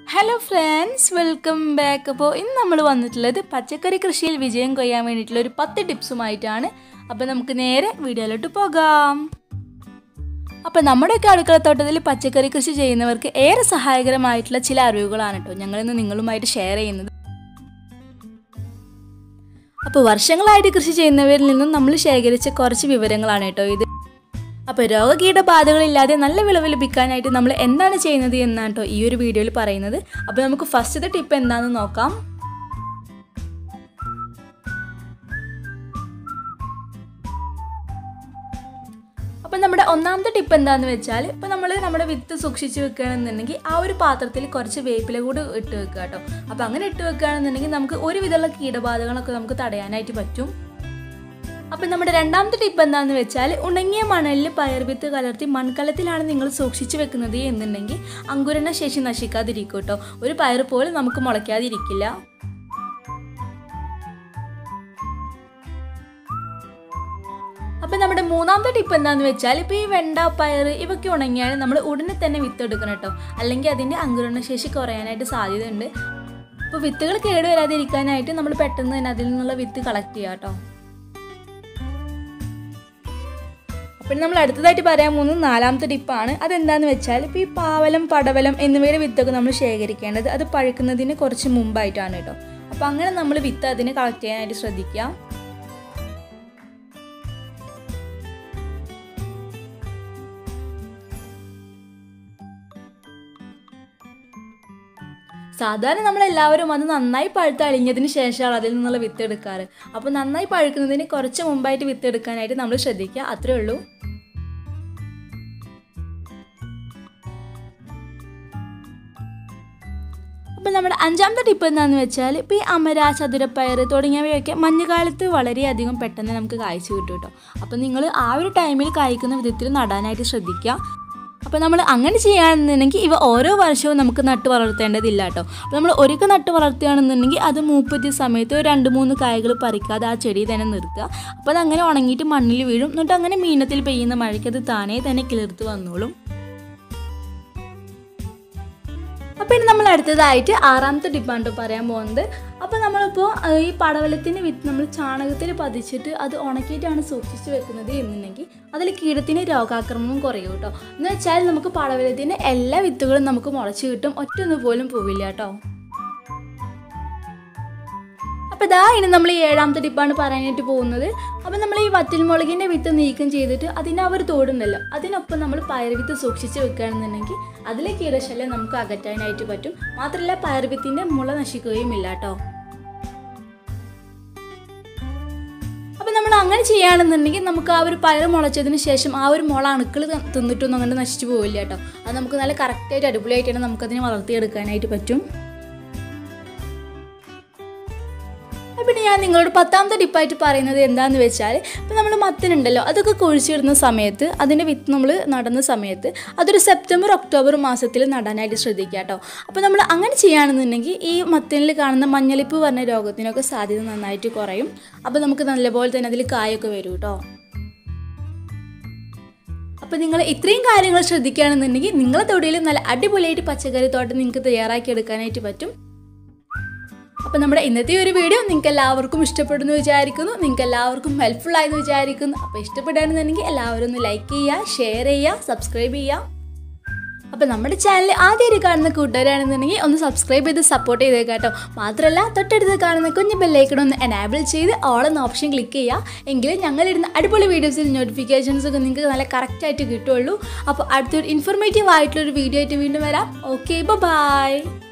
hello friends welcome back അപ്പോൾ ഇന്ന് നമ്മൾ വന്നിട്ടുള്ളത് പച്ചക്കറി കൃഷിയിൽ വിജയം കൊയ്യാൻ വേണ്ടിയിട്ടുള്ള ഒരു പത്ത് ടിപ്സുമായിട്ടാണ് അപ്പോൾ നമുക്ക് നേരെ വീഡിയോയിലോട്ട് പോകാം അപ്പോൾ നമ്മുടെയൊക്കെ അടുക്കളത്തോട്ടത്തിൽ പച്ചക്കറി കൃഷി ചെയ്യുന്നവർക്ക് ഏറെ സഹായകരമായിട്ടുള്ള ചില അറിവുകളാണ് കേട്ടോ ഞങ്ങളിന്ന് നിങ്ങളുമായിട്ട് ഷെയർ ചെയ്യുന്നത് അപ്പോൾ വർഷങ്ങളായിട്ട് കൃഷി ചെയ്യുന്നവരിൽ നിന്നും നമ്മൾ ശേഖരിച്ച കുറച്ച് വിവരങ്ങളാണ് കേട്ടോ ഇത് അപ്പോൾ രോഗകീടബാധകളില്ലാതെ നല്ല വിളവ് ലഭിക്കാനായിട്ട് നമ്മൾ എന്താണ് ചെയ്യുന്നത് എന്നാണ് കേട്ടോ ഈ ഒരു വീഡിയോയിൽ പറയുന്നത് അപ്പോൾ നമുക്ക് ഫസ്റ്റത്തെ ടിപ്പ് എന്താണെന്ന് നോക്കാം അപ്പം നമ്മുടെ ഒന്നാമത്തെ ടിപ്പ് എന്താണെന്ന് വെച്ചാൽ ഇപ്പം നമ്മൾ നമ്മുടെ വിത്ത് സൂക്ഷിച്ച് വെക്കുകയാണെന്നുണ്ടെങ്കിൽ ആ ഒരു പാത്രത്തിൽ കുറച്ച് വേപ്പില കൂടി ഇട്ട് വെക്കുക കേട്ടോ അപ്പോൾ അങ്ങനെ ഇട്ട് വെക്കുകയാണെന്നുണ്ടെങ്കിൽ നമുക്ക് ഒരുവിധമുള്ള കീടബാധകളൊക്കെ നമുക്ക് തടയാനായിട്ട് പറ്റും അപ്പം നമ്മുടെ രണ്ടാമത്തെ ടിപ്പ് എന്താണെന്ന് വെച്ചാൽ ഉണങ്ങിയ മണലിൽ പയർവിത്ത് കലർത്തി മൺകലത്തിലാണ് നിങ്ങൾ സൂക്ഷിച്ചു വെക്കുന്നത് എന്നുണ്ടെങ്കിൽ അങ്കുരണ ശേഷി നശിക്കാതിരിക്കും കേട്ടോ ഒരു പയർ പോലും നമുക്ക് മുളയ്ക്കാതിരിക്കില്ല അപ്പം നമ്മുടെ മൂന്നാമത്തെ ടിപ്പ് എന്താണെന്ന് വെച്ചാൽ ഇപ്പോൾ ഈ വെണ്ട പയർ ഇവയ്ക്ക് ഉണങ്ങിയാൽ നമ്മൾ ഉടനെ തന്നെ വിത്ത് എടുക്കണം കേട്ടോ അല്ലെങ്കിൽ അതിൻ്റെ അങ്കുരണ ശേഷി കുറയാനായിട്ട് സാധ്യതയുണ്ട് അപ്പോൾ വിത്തുകൾ കേടുവരാതിരിക്കാനായിട്ട് നമ്മൾ പെട്ടെന്ന് തന്നെ അതിൽ നിന്നുള്ള വിത്ത് കളക്ട് ചെയ്യാം കേട്ടോ പിന്നെ നമ്മൾ അടുത്തതായിട്ട് പറയാൻ പോകുന്നത് നാലാമത്തെ ടിപ്പാണ് അതെന്താണെന്ന് വെച്ചാൽ ഇപ്പോൾ ഈ പാവലം പടവലം എന്നിവയുടെ വിത്തൊക്കെ നമ്മൾ ശേഖരിക്കേണ്ടത് അത് പഴുക്കുന്നതിന് കുറച്ച് മുമ്പായിട്ടാണ് കേട്ടോ അപ്പോൾ അങ്ങനെ നമ്മൾ വിത്ത് അതിനെ കളക്ട് ചെയ്യാനായിട്ട് ശ്രദ്ധിക്കുക സാധാരണ നമ്മൾ എല്ലാവരും അത് നന്നായി പഴുത്ത് അളിഞ്ഞതിന് ശേഷമാണ് അതിൽ നിന്നുള്ള വിത്ത് എടുക്കാറ് അപ്പോൾ നന്നായി പഴുക്കുന്നതിന് കുറച്ച് മുമ്പായിട്ട് വിത്ത് എടുക്കാനായിട്ട് നമ്മൾ ശ്രദ്ധിക്കുക അത്രേ ഉള്ളൂ അപ്പം നമ്മുടെ അഞ്ചാമത്തെ ടിപ്പ് എന്താണെന്ന് വെച്ചാൽ ഇപ്പോൾ ഈ അമര ചതുരപ്പയർ തുടങ്ങിയവയൊക്കെ മഞ്ഞുകാലത്ത് വളരെയധികം പെട്ടെന്ന് നമുക്ക് കായ്ച്ചു കിട്ടും കേട്ടോ അപ്പോൾ നിങ്ങൾ ആ ഒരു ടൈമിൽ കായ്ക്കുന്ന വിധത്തിൽ നടാനായിട്ട് ശ്രദ്ധിക്കുക അപ്പോൾ നമ്മൾ അങ്ങനെ ചെയ്യുകയാണെന്നുണ്ടെങ്കിൽ ഇവ ഓരോ വർഷവും നമുക്ക് നട്ട് വളർത്തേണ്ടതില്ല കേട്ടോ അപ്പോൾ നമ്മൾ ഒരുക്ക നട്ട് വളർത്തുകയാണെന്നുണ്ടെങ്കിൽ അത് മൂപ്പത്തിയ സമയത്ത് ഒരു രണ്ട് മൂന്ന് കായകൾ പറിക്കാതെ ആ ചെടി തന്നെ നിർത്തുക അപ്പോൾ അത് അങ്ങനെ ഉണങ്ങിയിട്ട് മണ്ണിൽ വീഴും എന്നിട്ട് അങ്ങനെ മീനത്തിൽ പെയ്യുന്ന മഴയ്ക്ക് അത് താനേ തന്നെ കിളിർത്ത് വന്നോളും അപ്പോൾ ഇനി നമ്മൾ അടുത്തതായിട്ട് ആറാമത്തെ ടിപ്പാണ് പറയാൻ പോകുന്നത് അപ്പോൾ നമ്മളിപ്പോൾ ഈ പടവലത്തിൻ്റെ വിത്ത് നമ്മൾ ചാണകത്തിൽ പതിച്ചിട്ട് അത് ഉണക്കിയിട്ടാണ് സൂക്ഷിച്ച് വെക്കുന്നത് എന്നുണ്ടെങ്കിൽ അതിൽ കീടത്തിന് രോഗാക്രമണം കുറയും കേട്ടോ എന്ന് വെച്ചാൽ നമുക്ക് പടവലത്തിൻ്റെ എല്ലാ വിത്തുകളും നമുക്ക് മുളച്ച് കിട്ടും ഒറ്റൊന്നു പോലും പോവില്ല കേട്ടോ അപ്പോൾ ഇതാ ഇനി നമ്മൾ ഈ ഏഴാമത്തെ ടിപ്പാണ് പറയാനായിട്ട് പോകുന്നത് അപ്പോൾ നമ്മൾ ഈ വറ്റൽമുളകിൻ്റെ വിത്ത് നീക്കം ചെയ്തിട്ട് അതിൻ്റെ ആ ഒരു തോടുണ്ടല്ലോ അതിനൊപ്പം നമ്മൾ പയർവിത്ത് സൂക്ഷിച്ച് വെക്കുകയാണെന്നുണ്ടെങ്കിൽ അതിലെ കീടശല്യം നമുക്ക് അകറ്റാനായിട്ട് പറ്റും മാത്രമല്ല പയർവിത്തിൻ്റെ മുള നശിക്കുകയും ഇല്ല കേട്ടോ അപ്പോൾ നമ്മൾ അങ്ങനെ ചെയ്യുകയാണെന്നുണ്ടെങ്കിൽ നമുക്ക് ആ ഒരു പയർ മുളച്ചതിന് ശേഷം ആ ഒരു മുള അണുക്കൾ തിന്നിട്ടൊന്നും അങ്ങനെ നശിച്ചു പോവില്ല കേട്ടോ അത് നമുക്ക് നല്ല കറക്റ്റായിട്ട് അടിപൊളിയായിട്ടാണ് നമുക്കതിനെ വളർത്തിയെടുക്കാനായിട്ട് പറ്റും പിന്നെ ഞാൻ നിങ്ങളോട് പത്താമത്തെ ടിപ്പായിട്ട് പറയുന്നത് എന്താണെന്ന് വെച്ചാൽ ഇപ്പോൾ നമ്മൾ മത്തനുണ്ടല്ലോ അതൊക്കെ കുഴിച്ചിടുന്ന സമയത്ത് അതിൻ്റെ വിത്ത് നമ്മൾ നടുന്ന സമയത്ത് അതൊരു സെപ്റ്റംബർ ഒക്ടോബർ മാസത്തിൽ നടാനായിട്ട് ശ്രദ്ധിക്കുക കേട്ടോ അപ്പോൾ നമ്മൾ അങ്ങനെ ചെയ്യുകയാണെന്നുണ്ടെങ്കിൽ ഈ മത്തനിൽ കാണുന്ന മഞ്ഞളിപ്പ് പറഞ്ഞ രോഗത്തിനൊക്കെ സാധ്യത നന്നായിട്ട് കുറയും അപ്പോൾ നമുക്ക് നല്ലപോലെ തന്നെ അതിൽ കായൊക്കെ വരും കേട്ടോ അപ്പോൾ നിങ്ങൾ ഇത്രയും കാര്യങ്ങൾ ശ്രദ്ധിക്കുകയാണെന്നുണ്ടെങ്കിൽ നിങ്ങളെ തൊടിയിൽ നല്ല അടിപൊളിയായിട്ട് പച്ചക്കറി തോട്ടം നിങ്ങൾക്ക് തയ്യാറാക്കി എടുക്കാനായിട്ട് പറ്റും അപ്പോൾ നമ്മുടെ ഇന്നത്തെ ഒരു വീഡിയോ നിങ്ങൾക്ക് എല്ലാവർക്കും ഇഷ്ടപ്പെടുന്നു വിചാരിക്കുന്നു നിങ്ങൾക്ക് എല്ലാവർക്കും ഹെൽപ്ഫുൾ ആയെന്ന് വിചാരിക്കുന്നു അപ്പോൾ ഇഷ്ടപ്പെടുകയാണെന്നുണ്ടെങ്കിൽ എല്ലാവരും ഒന്ന് ലൈക്ക് ചെയ്യുക ഷെയർ ചെയ്യുക സബ്സ്ക്രൈബ് ചെയ്യുക അപ്പോൾ നമ്മുടെ ചാനൽ ആദ്യമായിട്ട് കാണുന്ന കൂട്ടുകാരാണെന്നുണ്ടെങ്കിൽ ഒന്ന് സബ്സ്ക്രൈബ് ചെയ്ത് സപ്പോർട്ട് ചെയ്തേക്കാം കേട്ടോ മാത്രമല്ല തൊട്ടടുത്ത് കാണുന്ന കുഞ്ഞ് ബെല്ലൈക്കൺ ഒന്ന് എനാബിൾ ചെയ്ത് ഓൾ എന്ന ഓപ്ഷൻ ക്ലിക്ക് ചെയ്യുക എങ്കിലും ഞങ്ങളിടുന്ന അടിപൊളി വീഡിയോസിൽ നോട്ടിഫിക്കേഷൻസ് ഒക്കെ നിങ്ങൾക്ക് നല്ല കറക്റ്റായിട്ട് കിട്ടുള്ളൂ അപ്പോൾ അടുത്തൊരു ഇൻഫോർമേറ്റീവ് ആയിട്ടുള്ളൊരു വീഡിയോ ആയിട്ട് വീണ്ടും വരാം ഓക്കെ ബൈ